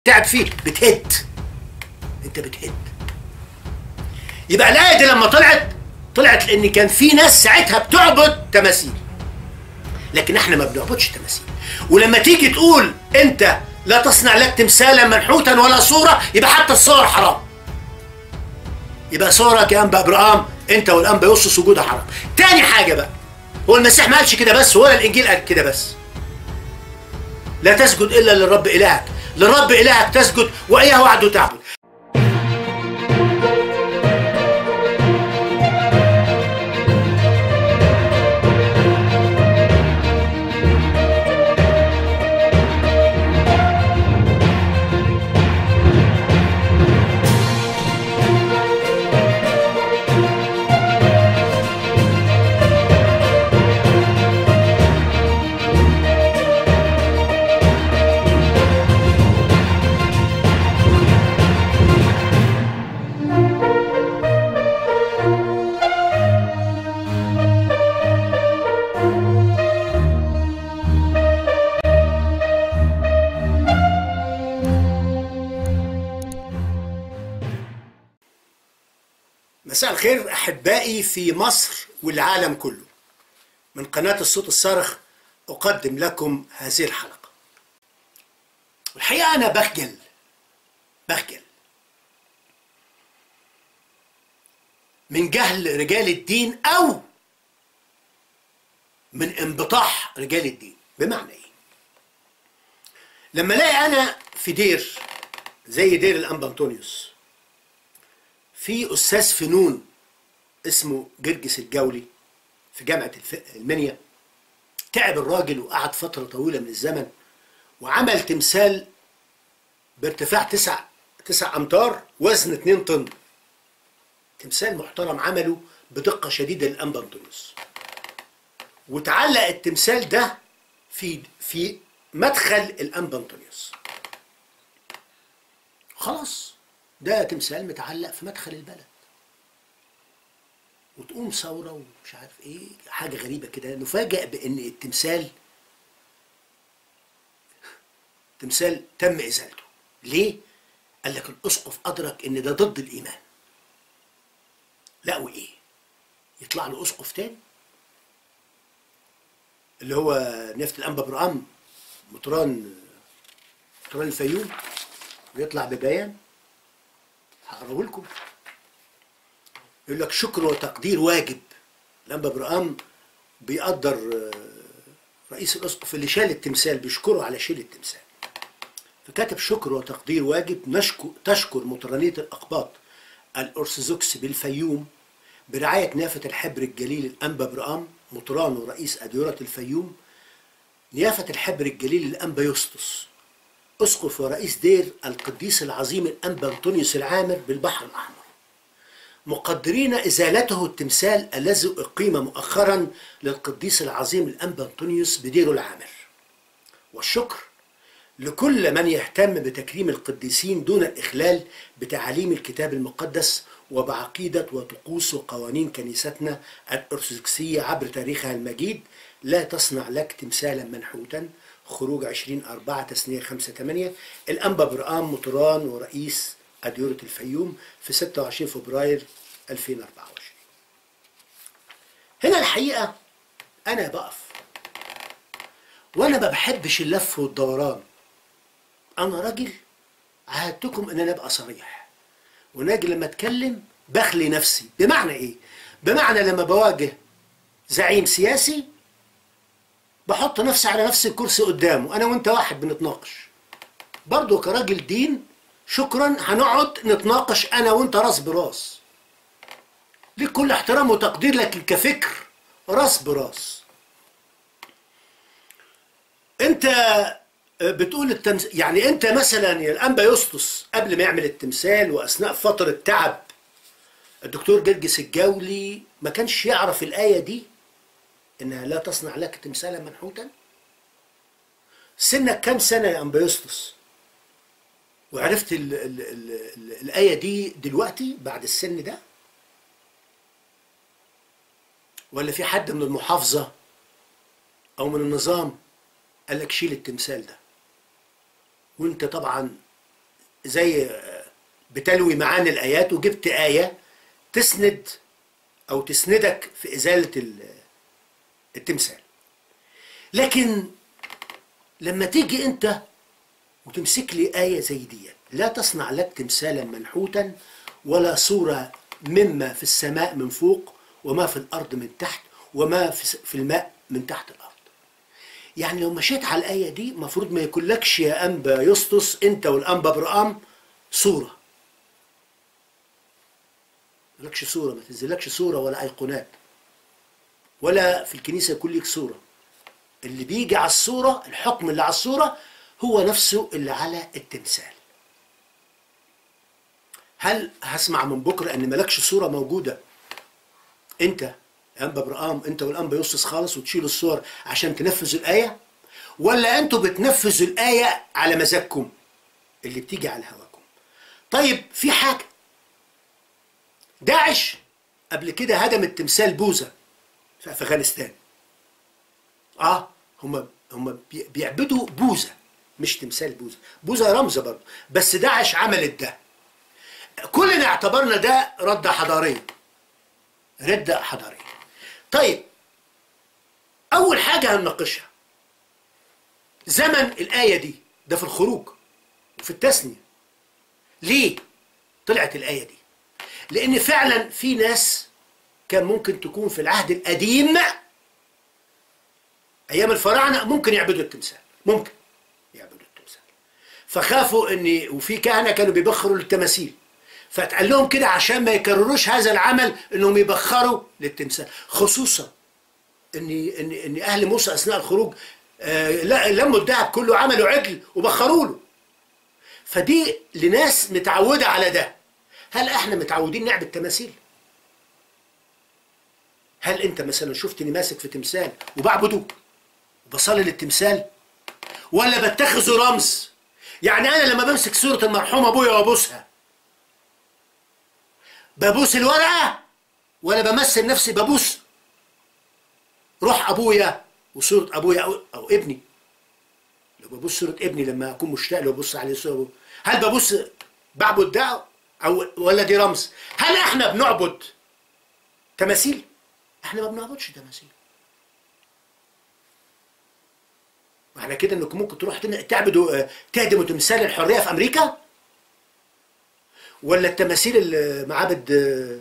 تعب فيه بتهد انت بتهد يبقى الايه دي لما طلعت طلعت لان كان في ناس ساعتها بتعبد تماثيل لكن احنا ما بنعبدش تماثيل ولما تيجي تقول انت لا تصنع لك تمثالا منحوتا ولا صوره يبقى حتى الصور حرام يبقى صورك يا انبا ابراهام انت والانبا يوسف سجودها حرام تاني حاجه بقى هو المسيح ما قالش كده بس ولا الانجيل قال كده بس لا تسجد الا للرب الهك للرب الهك تسجد واياه وحده تعبد مساء الخير احبائي في مصر والعالم كله من قناه الصوت الصارخ اقدم لكم هذه الحلقه والحقيقه انا بخجل بخجل من جهل رجال الدين او من انبطاح رجال الدين بمعنى ايه لما الاقي انا في دير زي دير الانبا انطونيوس في استاذ فنون اسمه جرجس الجولي في جامعه الف... المنيا تعب الراجل وقعد فتره طويله من الزمن وعمل تمثال بارتفاع تسع تسع امتار وزن 2 طن تمثال محترم عمله بدقه شديده للانبا انطونيوس وتعلق التمثال ده في في مدخل الانبا انطونيوس خلاص ده تمثال متعلق في مدخل البلد وتقوم ثورة ومش عارف ايه حاجة غريبة كده نفاجأ بان التمثال تمثال تم ازالته ليه؟ قال لك الاسقف ادرك ان ده ضد الايمان لا وايه؟ يطلع له اسقف تاني اللي هو نفت الانبا برقم مطران مطران الفيوم ويطلع ببيان هقراه لكم يقول لك شكر وتقدير واجب الانبا برقام بيقدر رئيس الاسقف اللي شال التمثال بيشكره على شيل التمثال فكاتب شكر وتقدير واجب نشكر تشكر مطرانية الأقباط الأرثوذكس بالفيوم برعاية نافة الحبر الجليل الأنبا برقام مطران ورئيس أديرة الفيوم نيافة الحبر الجليل الأنبا يسطس أسقف ورئيس دير القديس العظيم الأنبا أنطونيوس العامر بالبحر الأحمر مقدرين إزالته التمثال الذي أقيم مؤخرا للقديس العظيم الأنبا أنطونيوس بديره العامر والشكر لكل من يهتم بتكريم القديسين دون الإخلال بتعاليم الكتاب المقدس وبعقيدة وطقوس وقوانين كنيستنا الأرثوذكسية عبر تاريخها المجيد لا تصنع لك تمثالا منحوتا خروج 20 4 تسنية 5 8 الأنبا برقام مطران ورئيس أديرة الفيوم في 26 فبراير 2024 هنا الحقيقة أنا بقف وأنا ما بحبش اللف والدوران أنا راجل عهدتكم إن أنا أبقى صريح وناجي لما أتكلم بخلي نفسي بمعنى إيه؟ بمعنى لما بواجه زعيم سياسي بحط نفسي على نفس الكرسي قدامه انا وانت واحد بنتناقش برضه كراجل دين شكرا هنقعد نتناقش انا وانت راس براس ليك كل احترام وتقدير لكن كفكر راس براس انت بتقول التمس... يعني انت مثلا يا الانبا يسطس قبل ما يعمل التمثال واثناء فتره تعب الدكتور جرجس الجولي ما كانش يعرف الايه دي انها لا تصنع لك تمثالا منحوتا سنك كام سنه يا انبا يسطس وعرفت ال ال ال ال الايه دي دلوقتي بعد السن ده ولا في حد من المحافظه او من النظام قال لك شيل التمثال ده وانت طبعا زي آه، بتلوي معاني الايات وجبت ايه تسند او تسندك في ازاله ال- التمثال لكن لما تيجي انت وتمسك لي آية زي دي لا تصنع لك تمثالا منحوتا ولا صورة مما في السماء من فوق وما في الأرض من تحت وما في في الماء من تحت الأرض يعني لو مشيت على الآية دي مفروض ما يكونلكش يا أنبا يسطس أنت والأنبا برقام صورة مالكش صورة ما تنزلكش صورة ولا أيقونات ولا في الكنيسة يكون لك صورة اللي بيجي على الصورة الحكم اللي على الصورة هو نفسه اللي على التمثال هل هسمع من بكرة ان مالكش صورة موجودة انت يا انبا برقام انت والانبا يوسس خالص وتشيلوا الصور عشان تنفذوا الآية ولا انتوا بتنفذوا الآية على مزاجكم اللي بتيجي على هواكم طيب في حاجة داعش قبل كده هدمت تمثال بوذا في افغانستان اه هم هم بي- بيعبدوا بوذا مش تمثال بوذا بوذا رمز برضه بس داعش عملت ده كلنا اعتبرنا ده ردة حضارية ردة حضارية طيب أول حاجة هنناقشها زمن الآية دي ده في الخروج وفي التثنية ليه طلعت الآية دي لأن فعلا في ناس كان ممكن تكون في العهد القديم ايام الفراعنه ممكن يعبدوا التمثال ممكن يعبدوا التمثال فخافوا ان وفي كهنه كانوا بيبخروا للتماثيل فاتقال لهم كده عشان ما يكرروش هذا العمل انهم يبخروا للتمثال خصوصا ان ان ان اهل موسى اثناء الخروج آه لا لموا الذهب كله عملوا عجل وبخروا له فدي لناس متعوده على ده هل احنا متعودين نعبد تماثيل هل انت مثلا شفتني ماسك في تمثال وبعبده وبصلي للتمثال ولا بتخذه رمز يعني انا لما بمسك صورة المرحوم ابويا وابوسها ببوس الورقة ولا بمثل نفسي ببوس روح ابويا وصورة ابويا او, أو ابني لو ببوس صورة ابني لما اكون مشتاق له ببص عليه صورة أبوه. هل ببوس بعبد ده او ولا دي رمز هل احنا بنعبد تماثيل احنا ما بنعبدش تماثيل معنى كده انكم ممكن تروح تن- تعبدوا آه، تهدموا تمثال الحريه في امريكا ولا التماثيل اللي معابد آه،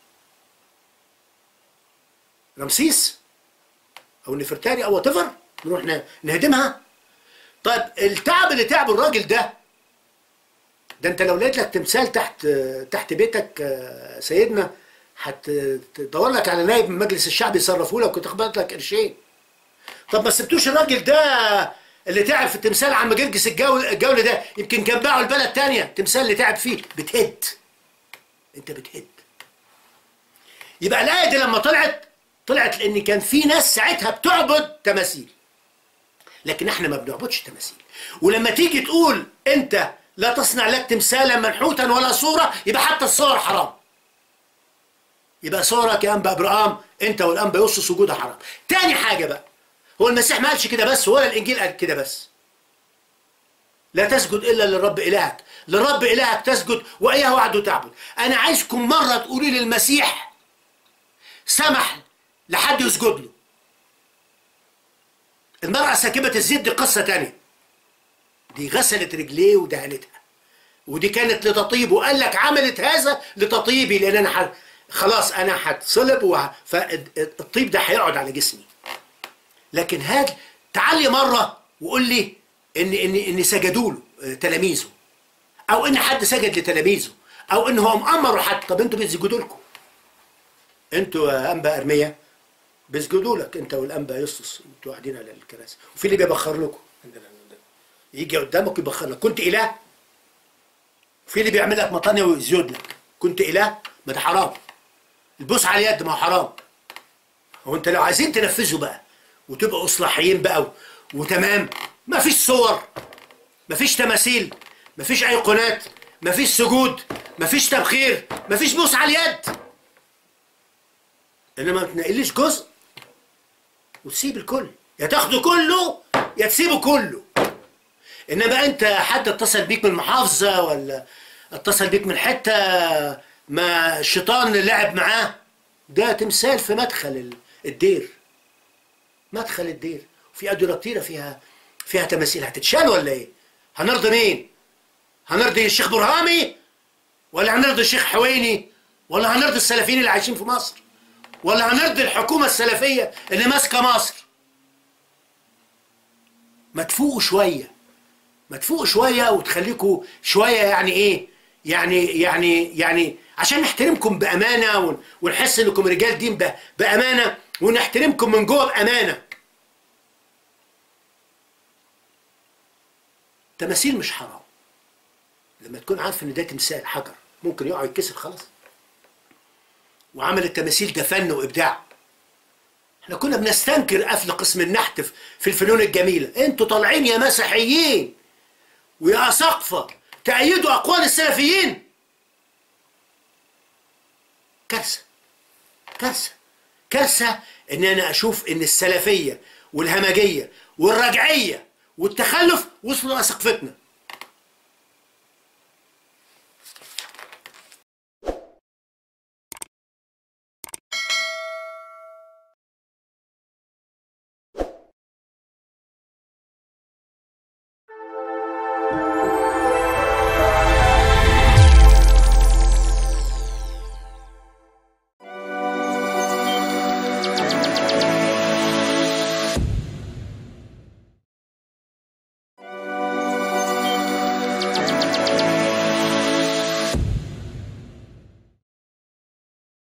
رمسيس او نفرتاري او وات نروح ن- نهدمها طيب التعب اللي تعبه الراجل ده ده انت لو لقيت لك تمثال تحت تحت بيتك آه، سيدنا هتدور لك على نائب من مجلس الشعب يصرفوا لك وتخبط لك قرشين طب ما سبتوش الراجل ده اللي تعب في التمثال عم جرجس الجول الجول ده يمكن كان باعه البلد تانية التمثال اللي تعب فيه بتهد انت بتهد يبقى الآية دي لما طلعت طلعت لأن كان في ناس ساعتها بتعبد تماثيل لكن احنا ما بنعبدش تماثيل ولما تيجي تقول انت لا تصنع لك تمثالا منحوتا ولا صورة يبقى حتى الصور حرام يبقى صورك يا انبا ابراهام انت والانبا يوسف وجودها حرام تاني حاجة بقى هو المسيح ما قالش كده بس ولا الانجيل قال كده بس لا تسجد الا للرب الهك للرب الهك تسجد واياه وحده تعبد انا عايزكم مره تقولي للمسيح سمح لحد يسجد له المرأة ساكبة الزيت دي قصة تانية دي غسلت رجليه ودهنتها ودي كانت لتطيب وقال لك عملت هذا لتطيبي لان انا ح... خلاص انا هتصلب وه... فالطيب ده هيقعد على جسمي لكن هاد تعالي مره وقول لي ان ان ان سجدوا له آه، تلاميذه او ان حد سجد لتلاميذه او ان هو مأمر حد طب انتوا بتسجدوا لكم انتوا يا انبا ارميه بيسجدوا لك انت والانبا يسطس انتوا قاعدين على الكراسي وفي اللي بيبخر لكم يجي قدامك يبخر لك كنت اله في اللي بيعمل لك مطانية ويسجد لك كنت اله ما ده حرام البوس على اليد ما هو حرام هو انت لو عايزين تنفذوا بقى وتبقوا اصلاحيين بقى و- وتمام ما فيش صور ما فيش تماثيل ما فيش ايقونات ما فيش سجود ما فيش تبخير ما فيش بوس على اليد انما ما تنقليش جزء وتسيب الكل يا تاخده كله يا تسيبه كله انما انت حد اتصل بيك من المحافظه ولا اتصل بيك من حته ما الشيطان لعب معاه ده تمثال في مدخل ال- الدير مدخل الدير وفي ادوره كتيره فيها فيها تماثيل هتتشال ولا ايه هنرضي مين هنرضي الشيخ برهامي ولا هنرضي الشيخ حويني ولا هنرضي السلفيين اللي عايشين في مصر ولا هنرضي الحكومه السلفيه اللي ماسكه مصر ما تفوقوا شويه ما تفوقوا شويه وتخليكوا شويه يعني ايه يعني يعني يعني عشان نحترمكم بامانه ون- ونحس انكم رجال دين ب- بامانه ونحترمكم من جوه بامانه تماثيل مش حرام لما تكون عارف ان ده تمثال حجر ممكن يقع يتكسر خلاص وعمل التماثيل ده فن وابداع احنا كنا بنستنكر قفل قسم النحت في- في الفنون الجميله انتوا طالعين يا مسيحيين ويا اساقفه تأيدوا اقوال السلفيين كارثه كارثه كارثه ان انا اشوف ان السلفيه والهمجيه والرجعيه والتخلف وصلوا لسقفتنا